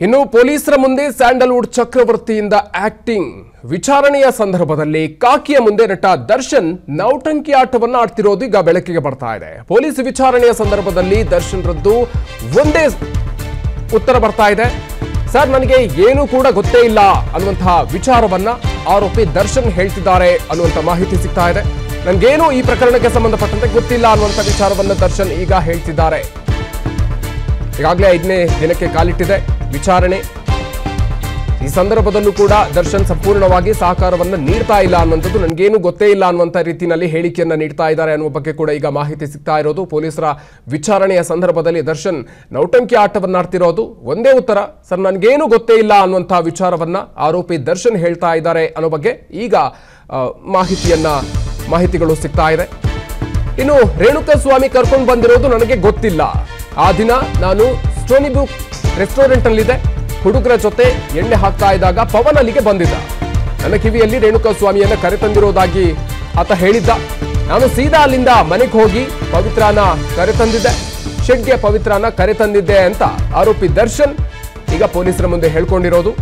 ಇನ್ನು ಪೊಲೀಸರ ಮುಂದೆ ಸ್ಯಾಂಡಲ್ವುಡ್ ಚಕ್ರವರ್ತಿಯಿಂದ ಆಕ್ಟಿಂಗ್ ವಿಚಾರಣೆಯ ಸಂದರ್ಭದಲ್ಲಿ ಕಾಕಿಯ ಮುಂದೆ ನಟ ದರ್ಶನ್ ನೌಟಂಕಿ ಆಟವನ್ನ ಆಡ್ತಿರೋದು ಈಗ ಬೆಳಕಿಗೆ ಬರ್ತಾ ಇದೆ ಪೊಲೀಸ್ ವಿಚಾರಣೆಯ ಸಂದರ್ಭದಲ್ಲಿ ದರ್ಶನ್ ರದ್ದು ಒಂದೇ ಉತ್ತರ ಬರ್ತಾ ಇದೆ ಸರ್ ನನಗೆ ಏನೂ ಕೂಡ ಗೊತ್ತೇ ಇಲ್ಲ ಅನ್ನುವಂತಹ ವಿಚಾರವನ್ನ ಆರೋಪಿ ದರ್ಶನ್ ಹೇಳ್ತಿದ್ದಾರೆ ಅನ್ನುವಂಥ ಮಾಹಿತಿ ಸಿಗ್ತಾ ಇದೆ ನನಗೇನು ಈ ಪ್ರಕರಣಕ್ಕೆ ಸಂಬಂಧಪಟ್ಟಂತೆ ಗೊತ್ತಿಲ್ಲ ಅನ್ನುವಂಥ ವಿಚಾರವನ್ನ ದರ್ಶನ್ ಈಗ ಹೇಳ್ತಿದ್ದಾರೆ ಈಗಾಗಲೇ ಐದನೇ ದಿನಕ್ಕೆ ಕಾಲಿಟ್ಟಿದೆ ವಿಚಾರಣೆ ಈ ಸಂದರ್ಭದಲ್ಲೂ ಕೂಡ ದರ್ಶನ್ ಸಂಪೂರ್ಣವಾಗಿ ಸಹಕಾರವನ್ನು ನೀಡ್ತಾ ಇಲ್ಲ ಅನ್ನುವಂಥದ್ದು ನನಗೇನು ಗೊತ್ತೇ ಇಲ್ಲ ಅನ್ನುವಂಥ ರೀತಿಯಲ್ಲಿ ಹೇಳಿಕೆಯನ್ನ ನೀಡ್ತಾ ಇದ್ದಾರೆ ಅನ್ನುವ ಬಗ್ಗೆ ಕೂಡ ಈಗ ಮಾಹಿತಿ ಸಿಗ್ತಾ ಇರೋದು ಪೊಲೀಸರ ವಿಚಾರಣೆಯ ಸಂದರ್ಭದಲ್ಲಿ ದರ್ಶನ್ ನೌಟಂಕಿ ಆಟವನ್ನಾಡ್ತಿರೋದು ಒಂದೇ ಉತ್ತರ ಸರ್ ನನಗೇನು ಗೊತ್ತೇ ಇಲ್ಲ ಅನ್ನುವಂಥ ವಿಚಾರವನ್ನ ಆರೋಪಿ ದರ್ಶನ್ ಹೇಳ್ತಾ ಇದ್ದಾರೆ ಅನ್ನೋ ಬಗ್ಗೆ ಈಗ ಆ, ಮಾಹಿತಿಯನ್ನ ಮಾಹಿತಿಗಳು ಸಿಗ್ತಾ ಇದೆ ಇನ್ನು ರೇಣುಕಾ ಸ್ವಾಮಿ ಕರ್ಕೊಂಡು ಬಂದಿರೋದು ನನಗೆ ಗೊತ್ತಿಲ್ಲ ಆ ದಿನ ನಾನು ಸ್ಟೋನಿ ಬುಕ್ ರೆಸ್ಟೋರೆಂಟ್ ಅಲ್ಲಿದೆ ಹುಡುಗರ ಜೊತೆ ಎಣ್ಣೆ ಹಾಕ್ತಾ ಇದ್ದಾಗ ಪವನ್ ಅಲ್ಲಿಗೆ ಬಂದಿದ್ದ ನನ್ನ ಕಿವಿಯಲ್ಲಿ ರೇಣುಕಾ ಸ್ವಾಮಿಯನ್ನ ಕರೆತಂದಿರೋದಾಗಿ ಆತ ಹೇಳಿದ್ದ ನಾನು ಸೀದಾ ಅಲ್ಲಿಂದ ಮನೆಗೆ ಹೋಗಿ ಪವಿತ್ರನ ಕರೆತಂದಿದ್ದೆ ಶೆಡ್ಗೆ ಪವಿತ್ರನ ಕರೆತಂದಿದ್ದೆ ಅಂತ ಆರೋಪಿ ದರ್ಶನ್ ಈಗ ಪೊಲೀಸರ ಮುಂದೆ ಹೇಳ್ಕೊಂಡಿರೋದು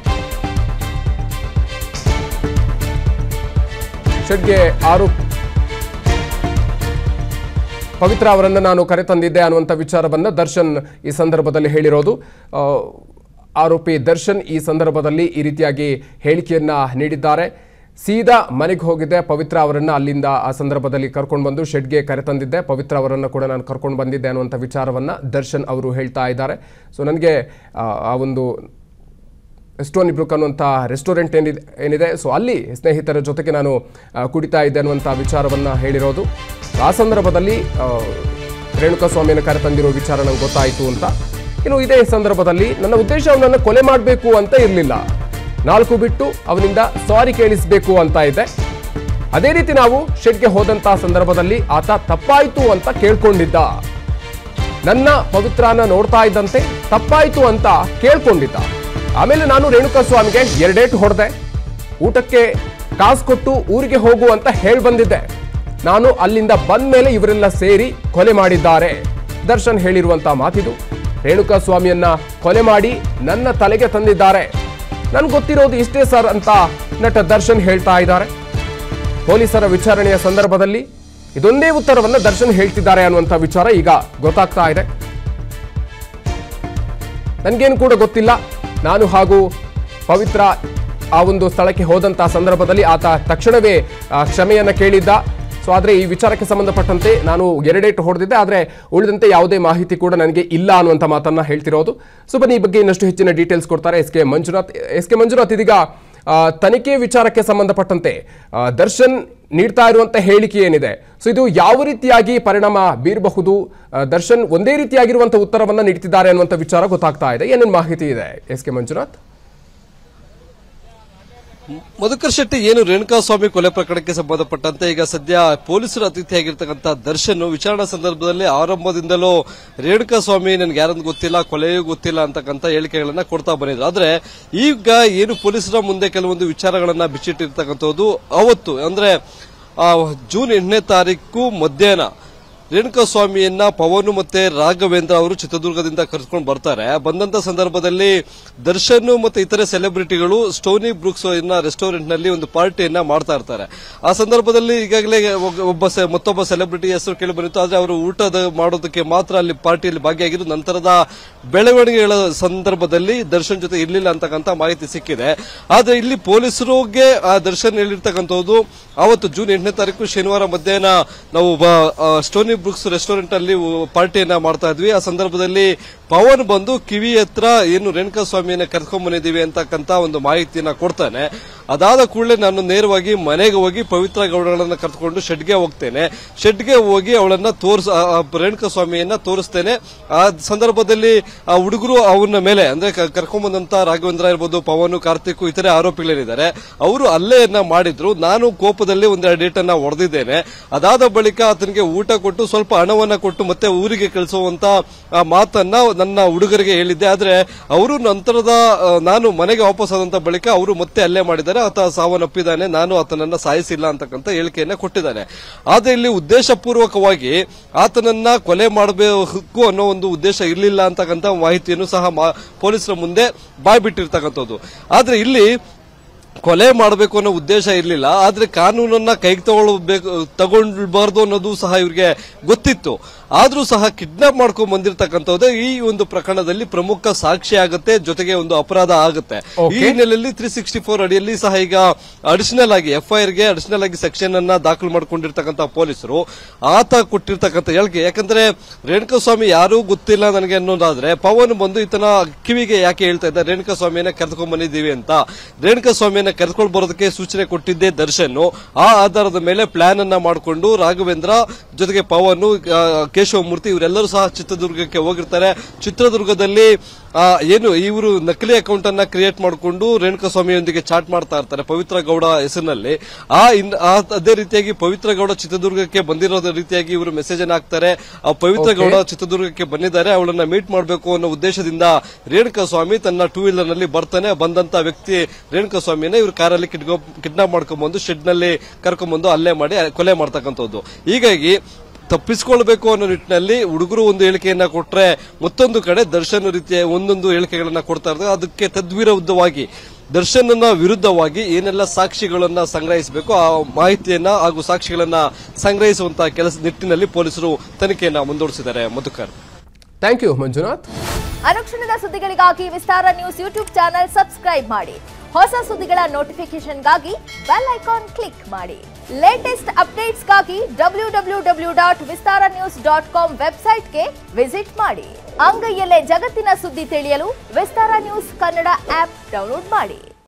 ಶೆಡ್ಗೆ ಆರೋಪ ಪವಿತ್ರ ಅವರನ್ನು ನಾನು ಕರೆತಂದಿದ್ದೆ ಅನ್ನುವಂಥ ವಿಚಾರವನ್ನ ದರ್ಶನ್ ಈ ಸಂದರ್ಭದಲ್ಲಿ ಹೇಳಿರೋದು ಆ, ಆರೋಪಿ ದರ್ಶನ್ ಈ ಸಂದರ್ಭದಲ್ಲಿ ಈ ರೀತಿಯಾಗಿ ಹೇಳಿಕೆಯನ್ನ ನೀಡಿದ್ದಾರೆ ಸೀದಾ ಮನೆಗೆ ಹೋಗಿದ್ದೆ ಪವಿತ್ರ ಅವರನ್ನ ಅಲ್ಲಿಂದ ಆ ಸಂದರ್ಭದಲ್ಲಿ ಕರ್ಕೊಂಡು ಬಂದು ಶೆಡ್ಗೆ ಕರೆತಂದಿದ್ದೆ ಪವಿತ್ರ ಅವರನ್ನು ಕೂಡ ನಾನು ಕರ್ಕೊಂಡು ಬಂದಿದ್ದೆ ಅನ್ನುವಂಥ ವಿಚಾರವನ್ನ ದರ್ಶನ್ ಅವರು ಹೇಳ್ತಾ ಇದ್ದಾರೆ ಸೊ ನನಗೆ ಆ, ಆ ಒಂದು ಸ್ಟೋನಿ ಬ್ರೂಕ್ ಅನ್ನುವಂಥ ರೆಸ್ಟೋರೆಂಟ್ ಏನಿದೆ ಏನಿದೆ ಸೊ ಅಲ್ಲಿ ಸ್ನೇಹಿತರ ಜೊತೆಗೆ ನಾನು ಆ, ಕುಡಿತಾ ಇದ್ದೆ ಅನ್ನುವಂಥ ವಿಚಾರವನ್ನು ಹೇಳಿರೋದು ಆ ಸಂದರ್ಭದಲ್ಲಿ ಆ, ರೇಣುಕಾ ಸ್ವಾಮಿಯನ್ನು ಕರೆತಂದಿರೋ ವಿಚಾರ ನಂಗೆ ಗೊತ್ತಾಯಿತು ಅಂತ ಇನ್ನು ಇದೇ ಸಂದರ್ಭದಲ್ಲಿ ನನ್ನ ಉದ್ದೇಶ ಅವನನ್ನು ಕೊಲೆ ಮಾಡಬೇಕು ಅಂತ ಇರಲಿಲ್ಲ ನಾಲ್ಕು ಬಿಟ್ಟು ಅವನಿಂದ ಸಾರಿ ಕೇಳಿಸಬೇಕು ಅಂತ ಇದೆ ಅದೇ ರೀತಿ ನಾವು ಶೆಡ್ಗೆ ಹೋದಂಥ ಸಂದರ್ಭದಲ್ಲಿ ಆತ ತಪ್ಪಾಯಿತು ಅಂತ ಕೇಳ್ಕೊಂಡಿದ್ದ ನನ್ನ ಪವಿತ್ರನ ನೋಡ್ತಾ ಇದ್ದಂತೆ ತಪ್ಪಾಯ್ತು ಅಂತ ಕೇಳ್ಕೊಂಡಿದ್ದ ಆಮೇಲೆ ನಾನು ರೇಣುಕಾ ಸ್ವಾಮಿಗೆ ಎರಡೇಟು ಹೊಡೆದೆ ಊಟಕ್ಕೆ ಕಾಸು ಕೊಟ್ಟು ಊರಿಗೆ ಹೋಗು ಅಂತ ಹೇಳಿ ಬಂದಿದ್ದೆ ನಾನು ಅಲ್ಲಿಂದ ಬಂದ ಮೇಲೆ ಇವರೆಲ್ಲ ಸೇರಿ ಕೊಲೆ ಮಾಡಿದ್ದಾರೆ ದರ್ಶನ್ ಹೇಳಿರುವಂತ ಮಾತಿದು ರೇಣುಕಾ ಸ್ವಾಮಿಯನ್ನ ಕೊಲೆ ಮಾಡಿ ನನ್ನ ತಲೆಗೆ ತಂದಿದ್ದಾರೆ ನನ್ಗೆ ಗೊತ್ತಿರೋದು ಇಷ್ಟೇ ಸರ್ ಅಂತ ನಟ ದರ್ಶನ್ ಹೇಳ್ತಾ ಇದ್ದಾರೆ ಪೊಲೀಸರ ವಿಚಾರಣೆಯ ಸಂದರ್ಭದಲ್ಲಿ ಇದೊಂದೇ ಉತ್ತರವನ್ನ ದರ್ಶನ್ ಹೇಳ್ತಿದ್ದಾರೆ ಅನ್ನುವಂಥ ವಿಚಾರ ಈಗ ಗೊತ್ತಾಗ್ತಾ ಇದೆ ನನಗೇನು ಕೂಡ ಗೊತ್ತಿಲ್ಲ ನಾನು ಹಾಗೂ ಪವಿತ್ರ ಆ ಒಂದು ಸ್ಥಳಕ್ಕೆ ಹೋದಂತಹ ಸಂದರ್ಭದಲ್ಲಿ ಆತ ತಕ್ಷಣವೇ ಆ, ಕ್ಷಮೆಯನ್ನ ಕೇಳಿದ್ದ ಸೊ ಆದರೆ ಈ ವಿಚಾರಕ್ಕೆ ಸಂಬಂಧಪಟ್ಟಂತೆ ನಾನು ಎರಡೇಟು ಹೊಡೆದಿದ್ದೆ ಆದರೆ ಉಳಿದಂತೆ ಯಾವುದೇ ಮಾಹಿತಿ ಕೂಡ ನನಗೆ ಇಲ್ಲ ಅನ್ನುವಂಥ ಮಾತನ್ನ ಹೇಳ್ತಿರೋದು ಸೊ ಬನ್ನಿ ಈ ಬಗ್ಗೆ ಇನ್ನಷ್ಟು ಹೆಚ್ಚಿನ ಡೀಟೇಲ್ಸ್ ಕೊಡ್ತಾರೆ S K Manjunath S K Manjunath ಇದೀಗ ಆ, ತನಿಖೆ ವಿಚಾರಕ್ಕೆ ಸಂಬಂಧಪಟ್ಟಂತೆ ಆ, ದರ್ಶನ್ ನೀಡ್ತಾ ಇರುವಂತ ಹೇಳಿಕೆ ಏನಿದೆ ಸೊ ಇದು ಯಾವ ರೀತಿಯಾಗಿ ಪರಿಣಾಮ ಬೀರಬಹುದು ಆ, ದರ್ಶನ್ ಒಂದೇ ರೀತಿಯಾಗಿರುವಂತ ಉತ್ತರವನ್ನ ನೀಡ್ತಿದ್ದಾರೆ ಅನ್ನುವಂಥ ವಿಚಾರ ಗೊತ್ತಾಗ್ತಾ ಇದೆ ಏನೇನು ಮಾಹಿತಿ ಇದೆ ಎಸ್ ಕೆ ಮಂಜುನಾಥ್ ಮಧುಕರ್ ಶೆಟ್ಟಿ ಏನು ರೇಣುಕಾಸ್ವಾಮಿ ಕೊಲೆ ಪ್ರಕರಣಕ್ಕೆ ಸಂಬಂಧಪಟ್ಟಂತೆ ಈಗ ಸದ್ಯ ಪೊಲೀಸರು ಅತಿಥಿಯಾಗಿರ್ತಕ್ಕಂಥ ದರ್ಶನ್ ವಿಚಾರಣಾ ಸಂದರ್ಭದಲ್ಲಿ ಆರಂಭದಿಂದಲೂ ರೇಣುಕಾಸ್ವಾಮಿ ನನ್ಗೆ ಯಾರಂತ ಗೊತ್ತಿಲ್ಲ ಕೊಲೆಯೂ ಗೊತ್ತಿಲ್ಲ ಅಂತಕ್ಕಂಥ ಹೇಳಿಕೆಗಳನ್ನ ಕೊಡ್ತಾ ಬಂದಿದ್ರು ಆದ್ರೆ ಈಗ ಏನು ಪೊಲೀಸರ ಮುಂದೆ ಕೆಲವೊಂದು ವಿಚಾರಗಳನ್ನ ಬಿಚ್ಚಿಟ್ಟಿರ್ತಕ್ಕಂಥದ್ದು ಅವತ್ತು ಅಂದ್ರೆ ಆ, ಜೂನ್ ಎಂಟನೇ ತಾರೀಕು ಮಧ್ಯಾಹ್ನ ರೇಣುಕಾಸ್ವಾಮಿಯನ್ನ ಪವನ್ ಮತ್ತೆ ರಾಘವೇಂದ್ರ ಅವರು ಚಿತ್ರದುರ್ಗದಿಂದ ಕರೆದುಕೊಂಡು ಬರ್ತಾರೆ ಬಂದಂತ ಸಂದರ್ಭದಲ್ಲಿ ದರ್ಶನ್ ಮತ್ತೆ ಇತರೆ ಸೆಲೆಬ್ರಿಟಿಗಳು ಸ್ಟೋನಿ ಬ್ರೂಕ್ಸ್ ರೆಸ್ಟೋರೆಂಟ್ ನಲ್ಲಿ ಒಂದು ಪಾರ್ಟಿಯನ್ನ ಮಾಡ್ತಾ ಇರ್ತಾರೆ ಆ ಸಂದರ್ಭದಲ್ಲಿ ಈಗಾಗಲೇ ಒಬ್ಬ- ಒಬ್ಬ ಸೆ- ಮತ್ತೊಬ್ಬ ಸೆಲೆಬ್ರಿಟಿ ಹೆಸರು ಕೇಳಿ ಬಂದಿತ್ತು ಆದ್ರೆ ಅವರು ಊಟದ ಮಾಡೋದಕ್ಕೆ ಮಾತ್ರ ಅಲ್ಲಿ ಪಾರ್ಟಿಯಲ್ಲಿ ಭಾಗಿಯಾಗಿದ್ದು ನಂತರದ ಬೆಳವಣಿಗೆಗಳ ಸಂದರ್ಭದಲ್ಲಿ ದರ್ಶನ್ ಜೊತೆ ಇರಲಿಲ್ಲ ಅಂತಕ್ಕಂಥ ಮಾಹಿತಿ ಸಿಕ್ಕಿದೆ ಆದ್ರೆ ಇಲ್ಲಿ ಪೊಲೀಸರಿಗೆ ಆ ದರ್ಶನ್ ಹೇಳಿರ್ತಕ್ಕಂಥದ್ದು ಅವತ್ತು ಜೂನ್ ಎಂಟನೇ ತಾರೀಕು ಶನಿವಾರ ಮಧ್ಯಾಹ್ನ ನಾವು ಬ- ಆ, ಸ್ಟೋನಿ ಬ್ರೂಕ್ಸ್ ರೆಸ್ಟೋರೆಂಟ್ ಅಲ್ಲಿ ಉ- ಪಾರ್ಟಿಯನ್ನ ಮಾಡ್ತಾ ಇದ್ವಿ ಆ ಸಂದರ್ಭದಲ್ಲಿ ಪವನ್ ಬಂದು ಕಿವಿ ಹತ್ರ ಏನು ರೇಣುಕಾ ಸ್ವಾಮಿಯನ್ನ ಕರ್ಕೊಂಡ್ ಬಂದಿದ್ದೀವಿ ಅಂತಕ್ಕಂತ ಒಂದು ಮಾಹಿತಿಯನ್ನ ಕೊಡ್ತಾನೆ ಅದಾದ ಕೂಡಲೇ ನಾನು ನೇರವಾಗಿ ಮನೆಗೆ ಹೋಗಿ ಪವಿತ್ರ ಗೌಡಗಳನ್ನ ಕರೆದುಕೊಂಡು ಶೆಡ್ಗೆ ಹೋಗ್ತೇನೆ ಶೆಡ್ಗೆ ಹೋಗಿ ಅವಳನ್ನ ತೋರಿಸ ರೇಣುಕಾ ಸ್ವಾಮಿಯನ್ನ ತೋರಿಸ್ತೇನೆ ಆ ಸಂದರ್ಭದಲ್ಲಿ ಆ ಹುಡುಗರು ಅವನ ಮೇಲೆ ಅಂದ್ರೆ ಕ- ಕರ್ಕೊಂಬಂದಂತ ರಾಘವೇಂದ್ರ ಇರ್ಬೋದು ಪವನ್ ಕಾರ್ತಿಕ್ ಇತರೆ ಆರೋಪಿಗಳೇನಿದ್ದಾರೆ ಅವರು ಅಲ್ಲೇಯನ್ನ ಮಾಡಿದ್ರು ನಾನು ಕೋಪದಲ್ಲಿ ಒಂದೆರಡು ಡೇಟನ್ನ ಹೊಡೆದಿದ್ದೇನೆ ಅದಾದ ಬಳಿಕ ಆತನಿಗೆ ಊಟ ಕೊಟ್ಟು ಸ್ವಲ್ಪ ಹಣವನ್ನ ಕೊಟ್ಟು ಮತ್ತೆ ಊರಿಗೆ ಕಳಿಸುವಂತ ಆ ಮಾತನ್ನ ನನ್ನ ಹುಡುಗರಿಗೆ ಹೇಳಿದ್ದೆ ಆದ್ರೆ ಅವರು ನಂತರದ ಆ, ನಾನು ಮನೆಗೆ ವಾಪಸ್ ಆದಂತ ಬಳಿಕ ಅವರು ಮತ್ತೆ ಹಲ್ಲೆ ಮಾಡಿದ್ದಾರೆ ಆತ ಸಾವನ್ನಪ್ಪಿದ್ದಾನೆ ನಾನು ಆತನನ್ನ ಸಾಯಿಸಿಲ್ಲ ಅಂತಕ್ಕಂಥ ಹೇಳಿಕೆಯನ್ನ ಕೊಟ್ಟಿದ್ದಾನೆ ಆದ್ರೆ ಇಲ್ಲಿ ಉದ್ದೇಶಪೂರ್ವಕವಾಗಿ ಆತನನ್ನ ಕೊಲೆ ಮಾಡಬೇಕು ಅನ್ನೋ ಒಂದು ಉದ್ದೇಶ ಇರಲಿಲ್ಲ ಅಂತಕ್ಕಂಥ ಮಾಹಿತಿಯನ್ನು ಸಹ ಮಾ- ಪೊಲೀಸರ ಮುಂದೆ ಬಾಯ್ಬಿಟ್ಟಿರ್ತಕ್ಕಂಥದ್ದು ಆದ್ರೆ ಇಲ್ಲಿ ಕೊಲೆ ಮಾಡಬೇಕು ಅನ್ನೋ ಉದ್ದೇಶ ಇರಲಿಲ್ಲ ಆದ್ರೆ ಕಾನೂನನ್ನ ಕೈಗೆ ತಗೊಳ್ಬೇಕು ತಗೊಳ್ಬಾರ್ದು ಅನ್ನೋದು ಸಹ ಇವ್ರಿಗೆ ಗೊತ್ತಿತ್ತು ಆದ್ರೂ ಸಹ ಕಿಡ್ನಾಪ್ ಮಾಡ್ಕೊಂಡ್ ಬಂದಿರತಕ್ಕಂಥದ್ದು ಈ ಒಂದು ಪ್ರಕರಣದಲ್ಲಿ ಪ್ರಮುಖ ಸಾಕ್ಷಿ ಆಗುತ್ತೆ ಜೊತೆಗೆ ಒಂದು ಅಪರಾಧ ಆಗುತ್ತೆ ಈ ಹಿನ್ನೆಲೆಯಲ್ಲಿ ತ್ರೀ ಸಿಕ್ಸ್ಟಿ ಫೋರ್ ಅಡಿಯಲ್ಲಿ ಸಹ ಈಗ ಅಡಿಷನಲ್ ಆಗಿ ಎಫ್ಐಆರ್ ಗೆ ಅಡಿಷನಲ್ ಆಗಿ ಸೆಕ್ಷನ್ ಅನ್ನ ದಾಖಲು ಮಾಡ್ಕೊಂಡಿರ್ತಕ್ಕಂಥ ಪೊಲೀಸರು ಆತ ಕೊಟ್ಟಿರ್ತಕ್ಕಂಥ ಹೇಳಿಕೆ ಯಾಕಂದ್ರೆ ರೇಣುಕಾಸ್ವಾಮಿ ಯಾರೂ ಗೊತ್ತಿಲ್ಲ ನನಗೆ ಅನ್ನೋದಾದ್ರೆ ಪವನ್ ಬಂದು ಈತನ ಕಿವಿಗೆ ಯಾಕೆ ಹೇಳ್ತಾ ಇದ್ದ ರೇಣುಕಾ ಸ್ವಾಮಿಯನ್ನ ಕರೆದುಕೊಂಡ್ ಬಂದಿದ್ದೀವಿ ಅಂತ ರೇಣುಕಾ ಸ್ವಾಮಿಯನ್ನ ಕರೆದುಕೊಂಡು ಬರೋದಕ್ಕೆ ಸೂಚನೆ ಕೊಟ್ಟಿದ್ದೆ ದರ್ಶನ್ ಆ ಆಧಾರದ ಮೇಲೆ ಪ್ಲಾನ್ ಅನ್ನ ಮಾಡಿಕೊಂಡು ರಾಘವೇಂದ್ರ ಜೊತೆಗೆ ಪವನ್ ಆ, ಕೇಶವಮೂರ್ತಿ ಇವರೆಲ್ಲರೂ ಸಹ ಚಿತ್ರದುರ್ಗಕ್ಕೆ ಹೋಗಿರ್ತಾರೆ ಚಿತ್ರದುರ್ಗದಲ್ಲಿ ಆ, ಏನು ಇವರು ನಕಲಿ ಅಕೌಂಟ್ ಅನ್ನ ಕ್ರಿಯೇಟ್ ಮಾಡಿಕೊಂಡು ರೇಣುಕಾ ಸ್ವಾಮಿಯೊಂದಿಗೆ ಚಾಟ್ ಮಾಡ್ತಾ ಇರ್ತಾರೆ ಪವಿತ್ರ ಗೌಡ ಹೆಸರಿನಲ್ಲಿ ಆ ಇನ್- ಆ ಅದೇ ರೀತಿಯಾಗಿ ಪವಿತ್ರ ಗೌಡ ಚಿತ್ರದುರ್ಗಕ್ಕೆ ಬಂದಿರೋದ ರೀತಿಯಾಗಿ ಇವರು ಮೆಸೇಜ್ ಅನ್ನ ಹಾಕ್ತಾರೆ ಆ ಪವಿತ್ರ ಗೌಡ ಚಿತ್ರದುರ್ಗಕ್ಕೆ ಬಂದಿದ್ದಾರೆ ಅವಳನ್ನ ಮೀಟ್ ಮಾಡಬೇಕು ಅನ್ನೋ ಉದ್ದೇಶದಿಂದ ರೇಣುಕಾ ಸ್ವಾಮಿ ತನ್ನ ಟೂ ವೀಲರ್ ನಲ್ಲಿ ಬರ್ತಾನೆ ಬಂದಂತ ವ್ಯಕ್ತಿ ರೇಣುಕಾ ಸ್ವಾಮಿಯನ್ನ ಇವರು ಕಾರಲ್ಲಿ ಕಿಡ್ನಾಪ್ ಮಾಡ್ಕೊಂಡ್ಬಂದು ಶೆಡ್ ನಲ್ಲಿ ಕರ್ಕೊಂಡ್ಬಂದು ಅಲ್ಲೇ ಮಾಡಿ ಕೊಲೆ ಮಾಡ್ತಕ್ಕಂಥದ್ದು ಹೀಗಾಗಿ ತಪ್ಪಿಸ್ಕೊಳ್ಬೇಕು ಅನ್ನೋ ನಿಟ್ಟಿನಲ್ಲಿ ಹುಡುಗರು ಒಂದು ಹೇಳಿಕೆಯನ್ನ ಕೊಟ್ರೆ ಮತ್ತೊಂದು ಕಡೆ ದರ್ಶನ್ ರೀತಿಯ ಒಂದೊಂದು ಹೇಳಿಕೆಗಳನ್ನ ಕೊಡ್ತಾ ಇರ್ತಾರೆ ಅದಕ್ಕೆ ತದ್ವಿರುದ್ಧವಾಗಿ ದರ್ಶನ್ನ ವಿರುದ್ಧವಾಗಿ ಏನೆಲ್ಲ ಸಾಕ್ಷಿಗಳನ್ನ ಸಂಗ್ರಹಿಸಬೇಕು ಆ ಮಾಹಿತಿಯನ್ನ ಹಾಗೂ ಸಾಕ್ಷಿಗಳನ್ನ ಸಂಗ್ರಹಿಸುವಂತಹ ಕೆಲಸ ನಿಟ್ಟಿನಲ್ಲಿ ಪೊಲೀಸರು ತನಿಖೆಯನ್ನ ಮುಂದೂಡಿಸಿದ್ದಾರೆ ಮಧುಕರ್ ಥ್ಯಾಂಕ್ ಯು ಮಂಜುನಾಥ್ ಅನುಕ್ಷಣದ ಸುದ್ದಿಗಳಿಗಾಗಿ Vistara news YouTube channel subscribe ಮಾಡಿ ಹೊಸ ಸುದ್ದಿಗಳ ನೋಟಿಫಿಕೇಶನ್ಗಾಗಿ ಬೆಲ್ ಐಕಾನ್ ಕ್ಲಿಕ್ ಮಾಡಿ ಲೇಟೆಸ್ಟ್ ಅಪ್ಡೇಟ್ಸ್ಗಾಗಿ W W W dot Vistara news dot com ವೆಬ್ಸೈಟ್ಗೆ ವಿಸಿಟ್ ಮಾಡಿ ಅಂಗೈಯಲ್ಲೇ ಜಗತ್ತಿನ ಸುದ್ದಿ ತಿಳಿಯಲು Vistara news Kannada app download ಮಾಡಿ